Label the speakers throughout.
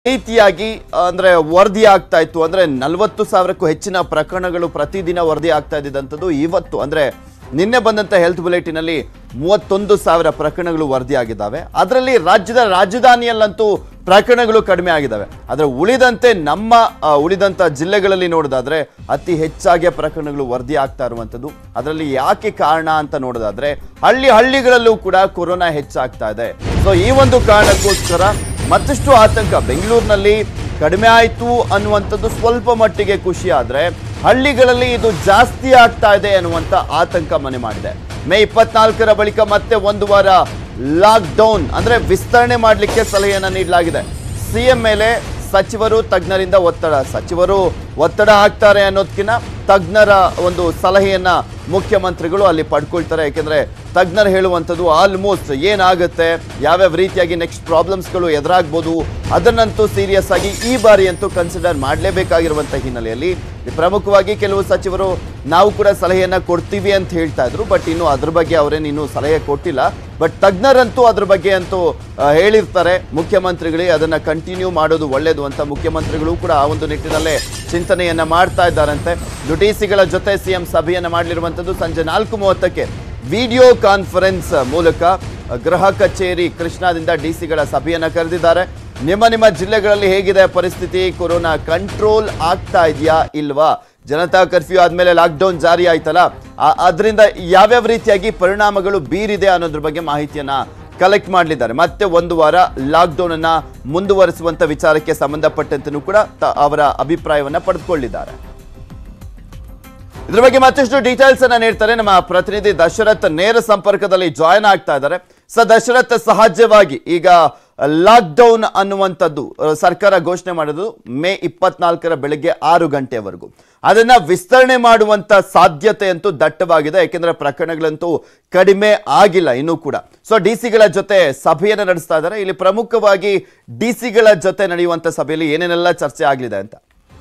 Speaker 1: ರೀತಿಯಾಗಿ ಅಂದ್ರೆ ವರದಿ ಆಗ್ತಾ ಇತ್ತು ಅಂದ್ರೆ ನಲವತ್ತು ಸಾವಿರಕ್ಕೂ ಹೆಚ್ಚಿನ ಪ್ರಕರಣಗಳು ಪ್ರತಿದಿನ ವರದಿ ಆಗ್ತಾ ಇದ್ದಂಥದ್ದು ಇವತ್ತು ಅಂದ್ರೆ ನಿನ್ನೆ ಬಂದಂತ ಹೆಲ್ತ್ ಬುಲೆಟಿನ್ ಅಲ್ಲಿ ಮೂವತ್ತೊಂದು ಸಾವಿರ ಪ್ರಕರಣಗಳು ವರದಿ ಆಗಿದ್ದಾವೆ ಅದರಲ್ಲಿ ರಾಜ್ಯದ ರಾಜಧಾನಿಯಲ್ಲಂತೂ ಪ್ರಕರಣಗಳು ಕಡಿಮೆ ಆಗಿದ್ದಾವೆ ಆದರೆ ಉಳಿದಂತೆ ನಮ್ಮ ಆ, ಉಳಿದಂತ ಜಿಲ್ಲೆಗಳಲ್ಲಿ ನೋಡೋದಾದ್ರೆ ಅತಿ ಹೆಚ್ಚಾಗಿ ಪ್ರಕರಣಗಳು ವರದಿ ಆಗ್ತಾ ಇರುವಂಥದ್ದು ಅದರಲ್ಲಿ ಯಾಕೆ ಕಾರಣ ಅಂತ ನೋಡೋದಾದ್ರೆ ಹಳ್ಳಿ ಹಳ್ಳಿಗಳಲ್ಲೂ ಕೂಡ ಕೊರೋನಾ ಹೆಚ್ಚಾಗ್ತಾ ಇದೆ ಸೊ ಈ ಒಂದು ಕಾರಣಕ್ಕೋಸ್ಕರ ಮತ್ತಷ್ಟು ಆತಂಕ ಬೆಂಗಳೂರಿನಲ್ಲಿ ಕಡಿಮೆ ಆಯಿತು ಅನ್ನುವಂಥದ್ದು ಸ್ವಲ್ಪ ಮಟ್ಟಿಗೆ ಖುಷಿ ಆದ್ರೆ ಹಳ್ಳಿಗಳಲ್ಲಿ ಇದು ಜಾಸ್ತಿ ಆಗ್ತಾ ಇದೆ ಅನ್ನುವಂಥ ಆತಂಕ ಮನೆ ಮಾಡಿದೆ ಮೇ ಇಪ್ಪತ್ನಾಲ್ಕರ ಬಳಿಕ ಮತ್ತೆ ಒಂದು ವಾರ ಲಾಕ್ ಡೌನ್ ಅಂದ್ರೆ ವಿಸ್ತರಣೆ ಮಾಡಲಿಕ್ಕೆ ಸಲಹೆಯನ್ನ ನೀಡಲಾಗಿದೆ ಸಿಎಂ ಮೇಲೆ ಸಚಿವರು ತಜ್ಞರಿಂದ ಒತ್ತಡ ಸಚಿವರು ಒತ್ತಡ ಹಾಕ್ತಾರೆ ಅನ್ನೋದಕ್ಕಿಂತ ತಜ್ಞರ ಒಂದು ಸಲಹೆಯನ್ನ ಮುಖ್ಯಮಂತ್ರಿಗಳು ಅಲ್ಲಿ ಪಡ್ಕೊಳ್ತಾರೆ ಯಾಕೆಂದ್ರೆ ತಜ್ಞರು ಹೇಳುವಂಥದ್ದು ಆಲ್ಮೋಸ್ಟ್ ಏನಾಗುತ್ತೆ ಯಾವ್ಯಾವ ರೀತಿಯಾಗಿ ನೆಕ್ಸ್ಟ್ ಪ್ರಾಬ್ಲಮ್ಸ್ಗಳು ಎದುರಾಗ್ಬೋದು ಅದನ್ನಂತೂ ಸೀರಿಯಸ್ ಆಗಿ ಈ ಬಾರಿ ಅಂತೂ ಕನ್ಸಿಡರ್ ಮಾಡಲೇಬೇಕಾಗಿರುವಂಥ ಹಿನ್ನೆಲೆಯಲ್ಲಿ ಪ್ರಮುಖವಾಗಿ ಕೆಲವು ಸಚಿವರು ನಾವು ಕೂಡ ಸಲಹೆಯನ್ನ ಕೊಡ್ತೀವಿ ಅಂತ ಹೇಳ್ತಾ ಇದ್ರು ಬಟ್ ಇನ್ನು ಅದ್ರ ಬಗ್ಗೆ ಅವರೇನು ಇನ್ನೂ ಸಲಹೆ ಕೊಟ್ಟಿಲ್ಲ ಬಟ್ ತಜ್ಞರಂತೂ ಅದ್ರ ಬಗ್ಗೆ ಅಂತೂ ಆ, ಹೇಳಿರ್ತಾರೆ ಮುಖ್ಯಮಂತ್ರಿಗಳಿಗೆ ಅದನ್ನ ಕಂಟಿನ್ಯೂ ಮಾಡೋದು ಒಳ್ಳೇದು ಅಂತ ಮುಖ್ಯಮಂತ್ರಿಗಳು ಕೂಡ ಆ ಒಂದು ನಿಟ್ಟಿನಲ್ಲೇ ಚಿಂತನೆಯನ್ನ ಮಾಡ್ತಾ ಇದ್ದಾರಂತೆ ಡಿಸಿಗಳ ಜೊತೆ ಸಿಎಂ ಸಭೆಯನ್ನ ಮಾಡಲಿರುವಂಥದ್ದು ಸಂಜೆ ನಾಲ್ಕು ಮೂವತ್ತಕ್ಕೆ ವಿಡಿಯೋ ಕಾನ್ಫರೆನ್ಸ್ ಮೂಲಕ ಗೃಹ ಕಚೇರಿ ಕೃಷ್ಣಾದಿಂದ ಡಿಸಿಗಳ ಸಭೆಯನ್ನ ಕರೆದಿದ್ದಾರೆ ನಿಮ್ಮ ನಿಮ್ಮ ಜಿಲ್ಲೆಗಳಲ್ಲಿ ಹೇಗಿದೆ ಪರಿಸ್ಥಿತಿ ಕೊರೋನಾ ಕಂಟ್ರೋಲ್ ಆಗ್ತಾ ಇದೆಯಾ ಇಲ್ವಾ ಜನತಾ ಕರ್ಫ್ಯೂ ಆದ್ಮೇಲೆ ಲಾಕ್ಡೌನ್ ಜಾರಿ ಆಯ್ತಲ್ಲ ಆ- ಅದರಿಂದ ಯಾವ್ಯಾವ ರೀತಿಯಾಗಿ ಪರಿಣಾಮಗಳು ಬೀರಿದೆ ಅನ್ನೋದ್ರ ಬಗ್ಗೆ ಮಾಹಿತಿಯನ್ನ ಕಲೆಕ್ಟ್ ಮಾಡಲಿದ್ದಾರೆ ಮತ್ತೆ ಒಂದು ವಾರ ಲಾಕ್ಡೌನ್ ಅನ್ನ ಮುಂದುವರಿಸುವಂತ ವಿಚಾರಕ್ಕೆ ಸಂಬಂಧಪಟ್ಟಂತೆನೂ ಕೂಡ ತ- ಅವರ ಅಭಿಪ್ರಾಯವನ್ನ ಪಡೆದುಕೊಳ್ಳಿದ್ದಾರೆ ಇದ್ರ ಬಗ್ಗೆ ಮತ್ತಷ್ಟು ಡೀಟೇಲ್ಸ್ ಅನ್ನ ನೀಡ್ತಾರೆ ನಮ್ಮ ಪ್ರತಿನಿಧಿ ದಶರಥ್ ನೇರ ಸಂಪರ್ಕದಲ್ಲಿ ಜಾಯ್ನ್ ಆಗ್ತಾ ಇದ್ದಾರೆ ಸ ದಶರಥ್ ಸಹಜವಾಗಿ ಈಗ ಲಾಕ್ ಡೌನ್ ಅನ್ನುವಂಥದ್ದು ಅ, ಸರ್ಕಾರ ಘೋಷಣೆ ಮಾಡೋದು ಮೇ ಇಪ್ಪತ್ನಾಲ್ಕರ ಬೆಳಗ್ಗೆ ಆರು ಗಂಟೆವರೆಗೂ ಅದನ್ನ ವಿಸ್ತರಣೆ ಮಾಡುವಂತ ಸಾಧ್ಯತೆ ಅಂತೂ ದಟ್ಟವಾಗಿದೆ ಯಾಕೆಂದ್ರೆ ಪ್ರಕರಣಗಳಂತೂ ಕಡಿಮೆ ಆಗಿಲ್ಲ ಇನ್ನೂ ಕೂಡ ಸೊ ಡಿ ಸಿಗಳ ಜೊತೆ ಸಭೆಯನ್ನು ನಡೆಸ್ತಾ ಇದ್ದಾರೆ ಇಲ್ಲಿ ಪ್ರಮುಖವಾಗಿ ಡಿ ಸಿಗಳ ಜೊತೆ ನಡೆಯುವಂತ ಸಭೆಯಲ್ಲಿ ಏನೇನೆಲ್ಲ ಚರ್ಚೆ ಆಗಲಿದೆ ಅಂತ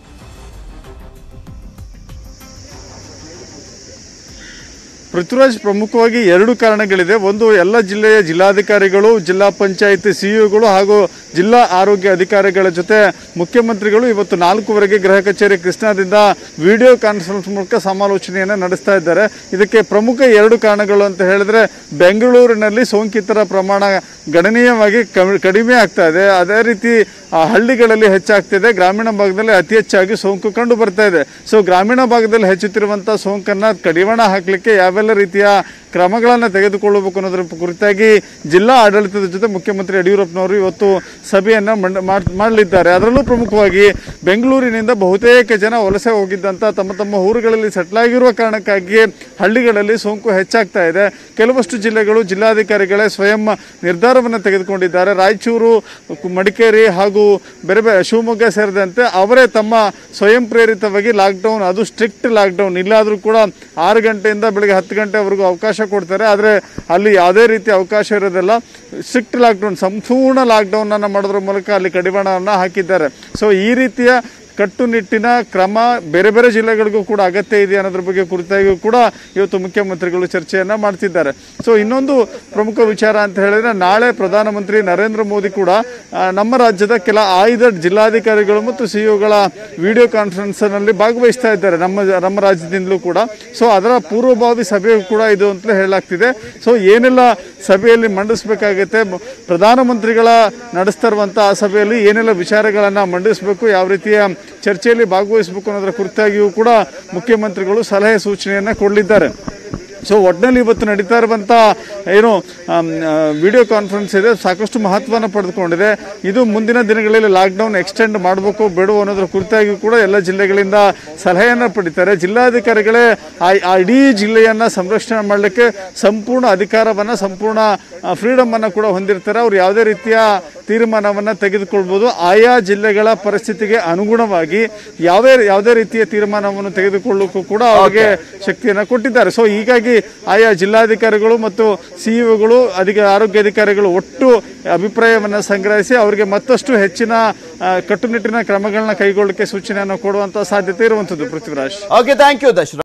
Speaker 2: ಪೃಥ್ವಿರಾಜ್ ಪ್ರಮುಖವಾಗಿ ಎರಡು ಕಾರಣಗಳಿದೆ ಒಂದು ಎಲ್ಲ ಜಿಲ್ಲೆಯ ಜಿಲ್ಲಾಧಿಕಾರಿಗಳು ಜಿಲ್ಲಾ ಪಂಚಾಯತ್ ಸಿಇಒಗಳು ಹಾಗೂ ಜಿಲ್ಲಾ ಆರೋಗ್ಯ ಅಧಿಕಾರಿಗಳ ಜೊತೆ ಮುಖ್ಯಮಂತ್ರಿಗಳು ಇವತ್ತು ನಾಲ್ಕುವರೆಗೆ ಗೃಹ ಕಚೇರಿ ಕೃಷ್ಣಾದಿಂದ ವಿಡಿಯೋ ಕಾನ್ಫರೆನ್ಸ್ ಮೂಲಕ ಸಮಾಲೋಚನೆಯನ್ನು ನಡೆಸ್ತಾ ಇದ್ದಾರೆ ಇದಕ್ಕೆ ಪ್ರಮುಖ ಎರಡು ಕಾರಣಗಳು ಅಂತ ಹೇಳಿದ್ರೆ ಬೆಂಗಳೂರಿನಲ್ಲಿ ಸೋಂಕಿತರ ಪ್ರಮಾಣ ಗಣನೀಯವಾಗಿ ಕಮ್ಮಿ- ಕಡಿಮೆ ಆಗ್ತಾ ಇದೆ ಅದೇ ರೀತಿ ಆ, ಹಳ್ಳಿಗಳಲ್ಲಿ ಹೆಚ್ಚಾಗ್ತಿದೆ ಗ್ರಾಮೀಣ ಭಾಗದಲ್ಲಿ ಅತಿ ಹೆಚ್ಚಾಗಿ ಸೋಂಕು ಕಂಡು ಬರ್ತಾ ಇದೆ ಸೊ ಗ್ರಾಮೀಣ ಭಾಗದಲ್ಲಿ ಹೆಚ್ಚುತ್ತಿರುವಂಥ ಸೋಂಕನ್ನು ಕಡಿವಾಣ ಹಾಕಲಿಕ್ಕೆ ಯಾವೆಲ್ಲ ರೀತಿಯ ಕ್ರಮಗಳನ್ನು ತೆಗೆದುಕೊಳ್ಳಬೇಕು ಅನ್ನೋದ್ರ ಕುರಿತಾಗಿ ಜಿಲ್ಲಾ ಆಡಳಿತದ ಜೊತೆ ಮುಖ್ಯಮಂತ್ರಿ ಯಡಿಯೂರಪ್ಪನವರು ಇವತ್ತು ಸಭೆಯನ್ನು ಮಂಡ ಮಾಡ್- ಮಾಡಲಿದ್ದಾರೆ ಅದರಲ್ಲೂ ಪ್ರಮುಖವಾಗಿ ಬೆಂಗಳೂರಿನಿಂದ ಬಹುತೇಕ ಜನ ವಲಸೆ ಹೋಗಿದ್ದಂಥ ತಮ್ಮ ತಮ್ಮ ಊರುಗಳಲ್ಲಿ ಸೆಟ್ಲ್ ಆಗಿರುವ ಕಾರಣಕ್ಕಾಗಿ ಹಳ್ಳಿಗಳಲ್ಲಿ ಸೋಂಕು ಹೆಚ್ಚಾಗ್ತಾ ಇದೆ ಕೆಲವಷ್ಟು ಜಿಲ್ಲೆಗಳು ಜಿಲ್ಲಾಧಿಕಾರಿಗಳೇ ಸ್ವಯಂ ನಿರ್ಧಾರವನ್ನು ತೆಗೆದುಕೊಂಡಿದ್ದಾರೆ ರಾಯಚೂರು ಕು- ಮಡಿಕೇರಿ ಹಾಗೂ ಬೇರೆ ಬೇರೆ ಶಿವಮೊಗ್ಗ ಸೇರಿದಂತೆ ಅವರೇ ತಮ್ಮ ಸ್ವಯಂ ಪ್ರೇರಿತವಾಗಿ ಲಾಕ್ಡೌನ್ ಅದು ಸ್ಟ್ರಿಕ್ಟ್ ಲಾಕ್ಡೌನ್ ಇಲ್ಲಾದರೂ ಕೂಡ ಆರು ಗಂಟೆಯಿಂದ ಬೆಳಗ್ಗೆ ಹತ್ತು ಗಂಟೆವರೆಗೂ ಅವಕಾಶ ಕೊಡ್ತಾರೆ ಆದರೆ ಅಲ್ಲಿ ಯಾವುದೇ ರೀತಿ ಅವಕಾಶ ಇರೋದಿಲ್ಲ ಸ್ಟ್ರಿಕ್ಟ್ ಲಾಕ್ಡೌನ್ ಸಂಪೂರ್ಣ ಲಾಕ್ಡೌನನ್ನು ಮಾಡೋದ್ರ ಮೂಲಕ ಅಲ್ಲಿ ಕಡಿವಾಣವನ್ನು ಹಾಕಿದ್ದಾರೆ ಸೊ ಈ ರೀತಿಯ ಕಟ್ಟುನಿಟ್ಟಿನ ಕ್ರಮ ಬೇರೆ ಬೇರೆ ಜಿಲ್ಲೆಗಳಿಗೂ ಕೂಡ ಅಗತ್ಯ ಇದೆ ಅನ್ನೋದ್ರ ಬಗ್ಗೆ ಕುರಿತಾಗಿಯೂ ಕೂಡ ಇವತ್ತು ಮುಖ್ಯಮಂತ್ರಿಗಳು ಚರ್ಚೆಯನ್ನು ಮಾಡ್ತಿದ್ದಾರೆ ಸೊ ಇನ್ನೊಂದು ಪ್ರಮುಖ ವಿಚಾರ ಅಂತ ಹೇಳಿದ್ರೆ ನಾಳೆ ಪ್ರಧಾನಮಂತ್ರಿ ನರೇಂದ್ರ ಮೋದಿ ಕೂಡ ಆ, ನಮ್ಮ ರಾಜ್ಯದ ಕೆಲ ಆಯ್ದ ಜಿಲ್ಲಾಧಿಕಾರಿಗಳು ಮತ್ತು ಸಿಇಒಗಳ ವಿಡಿಯೋ ಕಾನ್ಫರೆನ್ಸ್ನಲ್ಲಿ ಭಾಗವಹಿಸ್ತಾ ಇದ್ದಾರೆ ನಮ್ಮ ನಮ್ಮ ರಾಜ್ಯದಿಂದಲೂ ಕೂಡ ಸೊ ಅದರ ಪೂರ್ವಭಾವಿ ಸಭೆ ಕೂಡ ಇದು ಅಂತಲೇ ಹೇಳಲಾಗ್ತಿದೆ ಸೊ ಏನೆಲ್ಲ ಸಭೆಯಲ್ಲಿ ಮಂಡಿಸಬೇಕಾಗುತ್ತೆ ಮ- ಪ್ರಧಾನಮಂತ್ರಿಗಳ ನಡೆಸ್ತಾ ಇರುವಂಥ ಆ ಸಭೆಯಲ್ಲಿ ಏನೆಲ್ಲ ವಿಚಾರಗಳನ್ನು ಮಂಡಿಸಬೇಕು ಯಾವ ರೀತಿಯ ಚರ್ಚೆಯಲ್ಲಿ ಭಾಗವಹಿಸಬೇಕು ಅನ್ನೋದರ ಕುರಿತಾಗಿಯೂ ಕೂಡ ಮುಖ್ಯಮಂತ್ರಿಗಳು ಸಲಹೆ ಸೂಚನೆಯನ್ನು ಕೊಡಲಿದ್ದಾರೆ ಸೊ ಒಟ್ಟಿನಲ್ಲಿ ಇವತ್ತು ನಡೀತಾ ಇರುವಂಥ ಏನು ವಿಡಿಯೋ ಕಾನ್ಫರೆನ್ಸ್ ಇದೆ ಸಾಕಷ್ಟು ಮಹತ್ವನ ಪಡೆದುಕೊಂಡಿದೆ ಇದು ಮುಂದಿನ ದಿನಗಳಲ್ಲಿ ಲಾಕ್ಡೌನ್ ಎಕ್ಸ್ಟೆಂಡ್ ಮಾಡಬೇಕು ಬೇಡವೋ ಅನ್ನೋದ್ರ ಕುರಿತಾಗಿ ಕೂಡ ಎಲ್ಲ ಜಿಲ್ಲೆಗಳಿಂದ ಸಲಹೆಯನ್ನು ಪಡಿತಾರೆ ಜಿಲ್ಲಾಧಿಕಾರಿಗಳೇ ಆ ಆ ಇಡೀ ಜಿಲ್ಲೆಯನ್ನು ಸಂರಕ್ಷಣೆ ಮಾಡಲಿಕ್ಕೆ ಸಂಪೂರ್ಣ ಅಧಿಕಾರವನ್ನು ಸಂಪೂರ್ಣ ಫ್ರೀಡಮನ್ನು ಕೂಡ ಹೊಂದಿರ್ತಾರೆ ಅವ್ರು ಯಾವುದೇ ರೀತಿಯ ತೀರ್ಮಾನವನ್ನು ತೆಗೆದುಕೊಳ್ಬೋದು ಆಯಾ ಜಿಲ್ಲೆಗಳ ಪರಿಸ್ಥಿತಿಗೆ ಅನುಗುಣವಾಗಿ ಯಾವುದೇ ಯಾವುದೇ ರೀತಿಯ ತೀರ್ಮಾನವನ್ನು ತೆಗೆದುಕೊಳ್ಳೋಕ್ಕೂ ಕೂಡ ಅವರಿಗೆ ಶಕ್ತಿಯನ್ನು ಕೊಟ್ಟಿದ್ದಾರೆ ಸೊ ಹೀಗಾಗಿ ಆಯಾ ಜಿಲ್ಲಾಧಿಕಾರಿಗಳು ಮತ್ತು ಸಿಇಒಗಳು ಅಧಿಕ ಆರೋಗ್ಯ ಅಧಿಕಾರಿಗಳು ಒಟ್ಟು ಅಭಿಪ್ರಾಯವನ್ನು ಸಂಗ್ರಹಿಸಿ ಅವರಿಗೆ ಮತ್ತಷ್ಟು ಹೆಚ್ಚಿನ ಆ, ಕಟ್ಟುನಿಟ್ಟಿನ ಕ್ರಮಗಳನ್ನ ಕೈಗೊಳ್ಳಲಿಕ್ಕೆ ಸೂಚನೆಯನ್ನು ಕೊಡುವಂಥ ಸಾಧ್ಯತೆ ಇರುವಂಥದ್ದು Prithviraj
Speaker 1: okay thank you Dashrath